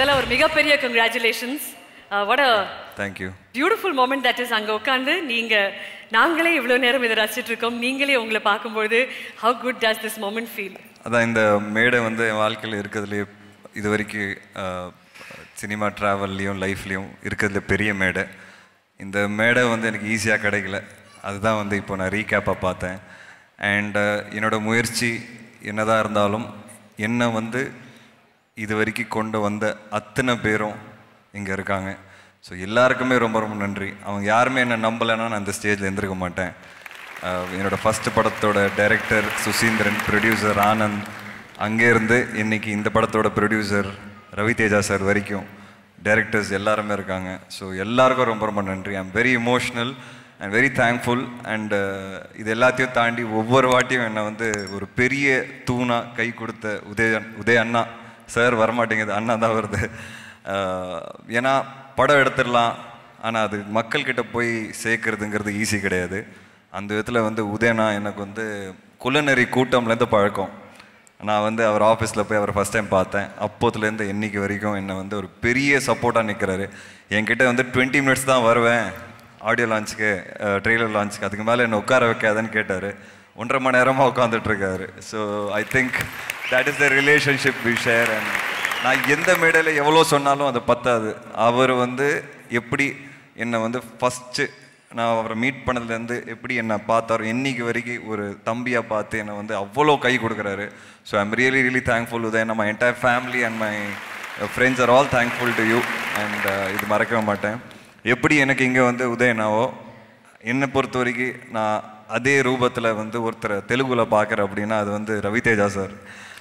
முதல்ல ஒரு மிகப்பெரிய congratulations what a thank you beautiful moment that is அங்கே உட்காந்து நீங்கள் நாங்களே இவ்வளோ நேரம் இதை ரசிச்சிட்டு இருக்கோம் நீங்களே உங்களை பார்க்கும்போது how good does this moment feel அதான் இந்த மேடை வந்து என் வாழ்க்கையில் இருக்கிறதுலே இது வரைக்கும் சினிமா ட்ராவல்லையும் லைஃப்லேயும் இருக்கிறதுல பெரிய மேடை இந்த மேடை வந்து எனக்கு ஈஸியாக கிடைக்கல அதுதான் வந்து இப்போ நான் ரீகேப்பாக பார்த்தேன் அண்ட் என்னோட முயற்சி என்னதான் இருந்தாலும் என்னை வந்து இது வரைக்கும் கொண்டு வந்த அத்தனை பேரும் இங்கே இருக்காங்க ஸோ எல்லாருக்குமே ரொம்ப ரொம்ப நன்றி அவங்க யாருமே என்ன நம்பலைன்னா நான் இந்த ஸ்டேஜில் இருந்திருக்க மாட்டேன் அஹ் என்னோட ஃபர்ஸ்ட் படத்தோட டைரக்டர் சுசீந்திரன் ப்ரொடியூசர் ஆனந்த் அங்கேருந்து இன்னைக்கு இந்த படத்தோட ப்ரொடியூசர் ரவி தேஜா சார் வரைக்கும் டைரக்டர்ஸ் எல்லாருமே இருக்காங்க ஸோ எல்லாருக்கும் ரொம்ப ரொம்ப நன்றி I'm very emotional and very thankful and இது எல்லாத்தையும் தாண்டி ஒவ்வொரு வாட்டியும் என்னை வந்து ஒரு பெரிய தூணா கை கொடுத்த உதய உதய அண்ணா சார் வரமாட்டேங்குது அண்ணா தான் வருது அஹ் ஏன்னா படம் எடுத்துடலாம் ஆனால் அது மக்கள்கிட்ட போய் சேர்க்கறதுங்கிறது ஈஸி கிடையாது அந்த விதத்தில் வந்து உதயனா எனக்கு வந்து குள்ளநெறி கூட்டம்லேருந்து பழக்கம் நான் வந்து அவர் ஆஃபீஸில் போய் அவர் ஃபஸ்ட் டைம் பார்த்தேன் அப்போத்துலேருந்து இன்னைக்கு வரைக்கும் என்னை வந்து ஒரு பெரிய சப்போர்ட்டாக நிற்கிறாரு என்கிட்ட வந்து டுவெண்ட்டி மினிட்ஸ் தான் வருவேன் ஆடியோ லான்ச்சுக்கு ட்ரெய்லர் லான்ச்சுக்கு அதுக்கு மேலே என்னை உட்கார வைக்காதன்னு கேட்டார் ஒன்றரை மணி நேரமாக உட்காந்துட்டு இருக்காரு so I think that is the relationship we share and நான் எந்த மேடையில் எவ்வளோ சொன்னாலும் அது பத்தாது அவர் வந்து எப்படி என்னை வந்து ஃபஸ்ட்டு நான் அவரை மீட் பண்ணதுலேருந்து எப்படி என்னை பார்த்தாரோ இன்னைக்கு வரைக்கும் ஒரு தம்பியாக பார்த்து என்னை வந்து அவ்வளோ கை கொடுக்குறாரு so I'm really really thankful Udhayan my entire family and my friends are all thankful to you and இது மறக்கவே மாட்டேன் எப்படி எனக்கு இங்கே வந்து உதயனாவோ என்னை பொறுத்த வரைக்கும் நான் அதே ரூபத்தில் வந்து ஒருத்தரை தெலுங்குல பார்க்குறேன் அப்படின்னா அது வந்து ரவிதேஜா சார்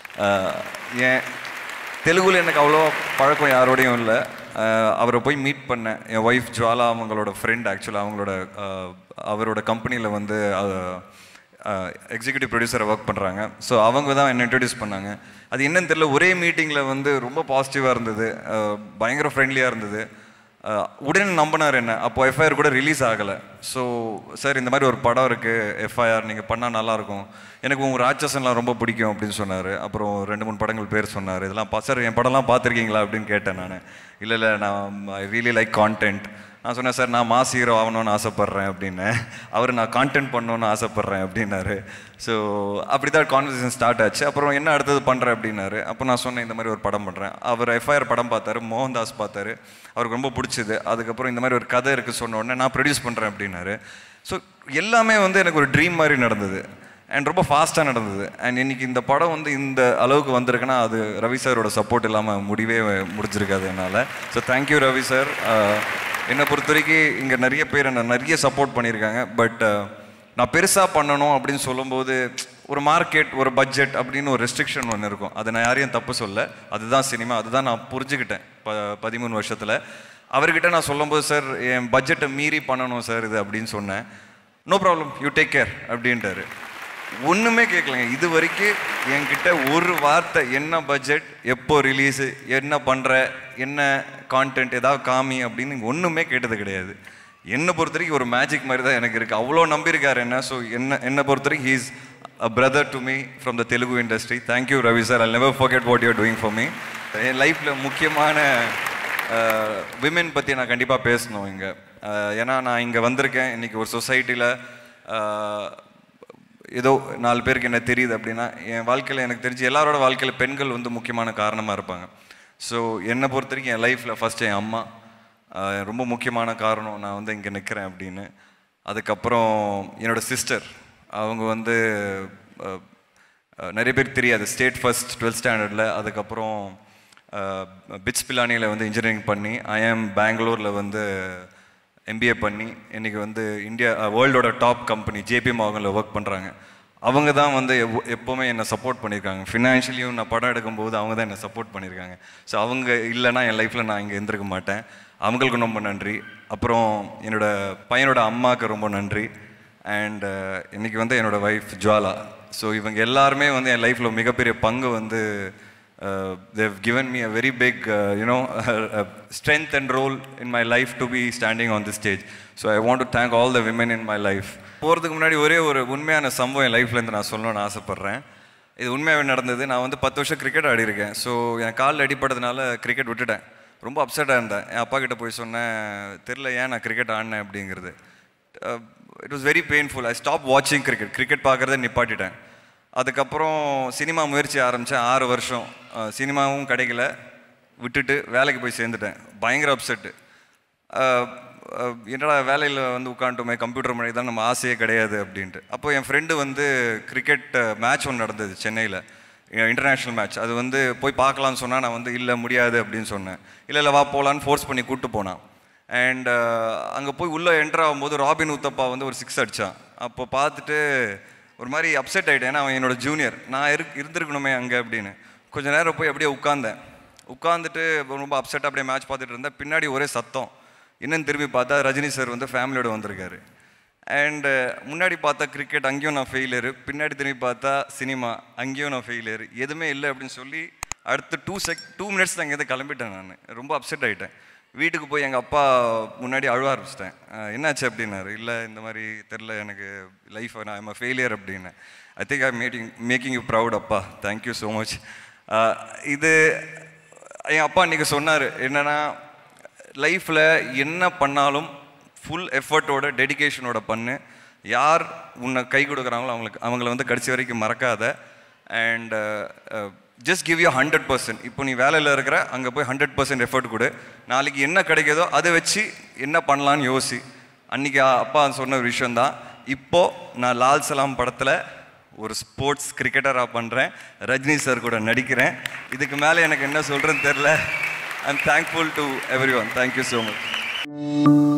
ஏன் தெலுங்குல எனக்கு அவ்வளோ பழக்கம் யாரோடையும் இல்லை அவரை போய் மீட் பண்ணேன் என் ஒய்ஃப் ஜுவாலா அவங்களோட ஃப்ரெண்ட் ஆக்சுவலாக அவங்களோட அஹ், அவரோட கம்பெனியில் வந்து எக்ஸிக்யூட்டிவ் ப்ரொடியூசரை ஒர்க் பண்ணுறாங்க ஸோ அவங்க தான் என்னை இன்ட்ரடியூஸ் பண்ணாங்க அது என்னன்னு தெரியல ஒரே மீட்டிங்கில் வந்து ரொம்ப பாசிட்டிவாக இருந்தது அஹ், பயங்கர ஃப்ரெண்ட்லியாக இருந்தது அஹ், உடனே நம்பினார் என்ன அப்போ எஃப்ஐஆர் கூட ரிலீஸ் ஆகலை ஸோ சார் இந்த மாதிரி ஒரு படம் இருக்குது எஃப்ஐஆர் நீங்கள் பண்ணால் நல்லாயிருக்கும் எனக்கு உங்கள் ராட்சசன்லாம் ரொம்ப பிடிக்கும் அப்படின்னு சொன்னார் அப்புறம் ரெண்டு மூணு படங்கள் பேர் சொன்னார் இதெல்லாம் பா சார் என் படம்லாம் பார்த்துருக்கீங்களா அப்படின்னு கேட்டேன் நான் இல்லை இல்லை நான் ஐ ரியலி லைக் கான்டென்ட் நான் சொன்னேன் சார் நான் மாஸ் ஹீரோ ஆகணும்னு ஆசைப்பட்றேன் அப்படின்னு அவர் நான் கான்டென்ட் பண்ணணும்னு ஆசைப்பட்றேன் அப்படின்னாரு ஸோ அப்படி தான் கான்வர்சேஷன் ஸ்டார்ட் ஆச்சு அப்புறம் என்ன அடுத்தது பண்ணுறேன் அப்படின்னாரு அப்போ நான் சொன்னேன் இந்த மாதிரி ஒரு படம் பண்ணுறேன் அவர் எஃப்ஐஆர் படம் பார்த்தாரு மோகன்தாஸ் பார்த்தாரு அவருக்கு ரொம்ப பிடிச்சது அதுக்கப்புறம் இந்த மாதிரி ஒரு கதை இருக்குது சொன்ன உடனே நான் ப்ரொடியூஸ் பண்ணுறேன் அப்படின்னாரு ஸோ எல்லாமே வந்து எனக்கு ஒரு ட்ரீம் மாதிரி நடந்தது அண்ட் ரொம்ப ஃபாஸ்ட்டாக நடந்தது அண்ட் இன்னைக்கு இந்த படம் வந்து இந்த அளவுக்கு வந்திருக்குன்னா அது ரவி சாரோட சப்போர்ட் இல்லாமல் முடிவே முடிஞ்சிருக்காது என்னால் ஸோ தேங்க்யூ ரவி சார் என்னை பொறுத்த வரைக்கும் இங்கே நிறைய பேர் என்னை நிறைய சப்போர்ட் பண்ணியிருக்காங்க பட் நான் பெருசாக பண்ணணும் அப்படின்னு சொல்லும்போது ஒரு மார்க்கெட் ஒரு பட்ஜெட் அப்படின்னு ஒரு ரெஸ்ட்ரிக்ஷன் ஒன்று இருக்கும் அதை நான் யாரையும் தப்பு சொல்ல அதுதான் சினிமா அதுதான் நான் புரிஞ்சுக்கிட்டேன் ப பதிமூணு வருஷத்தில் அவர்கிட்ட நான் சொல்லும்போது சார் என் பட்ஜெட்டை மீறி பண்ணணும் சார் இது அப்படின்னு சொன்னேன் no problem you take care அப்படின்ட்டாரு ஒன்றுமே கேட்கலங்க இது வரைக்கும் என்கிட்ட ஒரு வார்த்தை என்ன பட்ஜெட் எப்போ ரிலீஸு என்ன பண்ணுற என்ன கான்டென்ட் ஏதாவது காமி அப்படின்னு ஒன்றுமே கேட்டது கிடையாது என்னை பொறுத்த வரைக்கும் ஒரு மேஜிக் மாதிரி தான் எனக்கு இருக்குது அவ்வளோ நம்பியிருக்காரு என்ன ஸோ என்ன என்னை பொறுத்த வரைக்கும் he's a brother to me from the Telugu industry thank you Ravi sir I never forget what you're doing for me என் லைஃப்பில் முக்கியமான விமென் பற்றி நான் கண்டிப்பாக பேசணும் இங்கே ஏன்னா நான் இங்கே வந்திருக்கேன் இன்றைக்கி ஒரு சொசைட்டியில் ஏதோ நாலு பேருக்கு என்ன தெரியுது அப்படின்னா என் வாழ்க்கையில் எனக்கு தெரிஞ்சு எல்லாரோட வாழ்க்கையில் பெண்கள் வந்து முக்கியமான காரணமாக இருப்பாங்க ஸோ என்னை பொறுத்த வரைக்கும் என் லைஃப்பில் ஃபஸ்ட்டு என் அம்மா ஆஹ் ரொம்ப முக்கியமான காரணம் நான் வந்து இங்கே நிற்கிறேன் அப்படின்னு அதுக்கப்புறம் என்னோட சிஸ்டர் அவங்க வந்து ஆஹ் ஆஹ் நிறைய பேருக்கு தெரியாது ஸ்டேட் ஃபர்ஸ்ட் டுவெல்த் ஸ்டாண்டர்டில் அதுக்கப்புறம் பிட்ஸ் பிலானியில் வந்து இன்ஜினியரிங் பண்ணி ஐஎம் பெங்களூரில் வந்து எம்பிஏ பண்ணி இன்னைக்கு வந்து இந்தியா வேர்ல்டோட டாப் கம்பெனி ஜேபி மார்கனில் ஒர்க் பண்ணுறாங்க அவங்க தான் வந்து எவ்வ- எப்போவுமே என்னை சப்போர்ட் பண்ணியிருக்காங்க ஃபினான்ஷியலியும் நான் படம் எடுக்கும்போது அவங்க தான் என்னை சப்போர்ட் பண்ணியிருக்காங்க ஸோ அவங்க இல்லைன்னா என் லைஃப்பில் நான் இங்கே இருந்திருக்க மாட்டேன் அவங்களுக்கு ரொம்ப நன்றி அப்புறம் என்னோட பையனோட அம்மாவுக்கு ரொம்ப நன்றி அண்ட் இன்னைக்கு வந்து என்னோட ஒய்ஃப் ஜுவாலா ஸோ இவங்க எல்லாருமே வந்து என் லைஃப்பில் மிகப்பெரிய பங்கு வந்து uh, they've given me a very big, uh, you know, uh, strength and role in my life to be standing on this stage. So I want to thank all the women in my life. போகிறதுக்கு முன்னாடி ஒரே ஒரு உண்மையான சம்பவம் என் லைஃப்லேருந்து நான் சொல்லணும்னு ஆசைப்பட்றேன் இது உண்மையாகவே நடந்தது நான் வந்து பத்து வருஷம் கிரிக்கெட் ஆடிருக்கேன் ஸோ என் காலில் அடிப்பட்டதுனால கிரிக்கெட் விட்டுட்டேன் ரொம்ப அப்செட்டாக இருந்தேன் என் அப்பா கிட்ட போய் சொன்னேன் தெரில ஏன் நான் கிரிக்கெட் ஆடினேன் அப்படிங்கிறது it was very painful I stop வாட்சிங் கிரிக்கெட் கிரிக்கெட் பார்க்குறத நிப்பாட்டிட்டேன் அதுக்கப்புறம் சினிமா முயற்சி ஆரம்பித்தேன் ஆறு வருஷம் அஹ், சினிமாவும் கிடைக்கல விட்டுட்டு வேலைக்கு போய் சேர்ந்துட்டேன் பயங்கர அப்செட்டு என்னடா வேலையில் வந்து உட்காந்துட்டோமே கம்ப்யூட்டர் மொழி தான் நம்ம ஆசையே கிடையாது அப்படின்ட்டு அப்போ என் ஃப்ரெண்டு வந்து கிரிக்கெட் மேட்ச் ஒன்று நடந்தது சென்னையில் இன்டர்நேஷ்னல் மேட்ச் அது வந்து போய் பார்க்கலான்னு சொன்னால் நான் வந்து இல்லை முடியாது அப்படின்னு சொன்னேன் இல்லை இல்லை வா போகலான்னு ஃபோர்ஸ் பண்ணி கூப்பிட்டு போனான் அண்ட் அங்கே போய் உள்ளே என்டர் ஆகும்போது ராபின் உத்தப்பா வந்து ஒரு சிக்ஸ் அடித்தான் அப்போ பார்த்துட்டு ஒரு மாதிரி அப்செட் ஆகிட்டேன் ஏன்னா அவன் என்னோட ஜூனியர் நான் இரு இருந்திருக்கணுமே அங்கே அப்படின்னு கொஞ்ச நேரம் போய் அப்படியே உட்காந்தேன் உட்காந்துட்டு ரொம்ப அப்செட் அப்படியே மேட்ச் பார்த்துட்டு இருந்தேன் பின்னாடி ஒரே சத்தம் என்னன்னு திரும்பி பார்த்தா ரஜினி சார் வந்து ஃபேமிலியோட வந்திருக்காரு அண்டு முன்னாடி பார்த்தா கிரிக்கெட் அங்கேயும் நான் ஃபெயிலியரு பின்னாடி திரும்பி பார்த்தா சினிமா அங்கேயும் நான் ஃபெயிலியர் எதுவுமே இல்லை அப்படின்னு சொல்லி அடுத்து டூ செக் டூ மினிட்ஸ் தான் இங்கேருந்து கிளம்பிட்டேன் நான் ரொம்ப அப்செட் ஆகிட்டேன் வீட்டுக்கு போய் எங்கள் அப்பா முன்னாடி அழுவ ஆரம்பிச்சிட்டேன் அஹ் என்னாச்சு அப்படின்னாரு இல்லை இந்த மாதிரி தெரில எனக்கு லைஃப் நான் ஐம் ஃபெயிலியர் அப்படின்னு I think I making making you proud அப்பா தேங்க்யூ ஸோ மச் இது என் அப்பா இன்றைக்கி சொன்னார் என்னென்னா லைஃப்பில் என்ன பண்ணாலும் ஃபுல் எஃபர்ட்டோட டெடிகேஷனோட பண்ணு யார் உன்னை கை கொடுக்குறாங்களோ அவங்களுக்கு அவங்கள வந்து கடைசி வரைக்கும் மறக்காத and just give you hundred percent இப்போ நீ வேலையில் இருக்கிற அங்கே போய் ஹண்ட்ரட் பர்சன்ட் எஃபர்ட் கொடு நாளைக்கு என்ன கிடைக்குதோ அதை வச்சு என்ன பண்ணலான்னு யோசி அன்றைக்கி அப்பா சொன்ன ஒரு விஷயந்தான் இப்போது நான் லால் சலாம் படத்தில் ஒரு ஸ்போர்ட்ஸ் கிரிக்கெட்டராக பண்ணுறேன் ரஜினி சார் கூட நடிக்கிறேன் இதுக்கு மேலே எனக்கு என்ன சொல்கிறேன்னு தெரில I am thankful to everyone thank you so much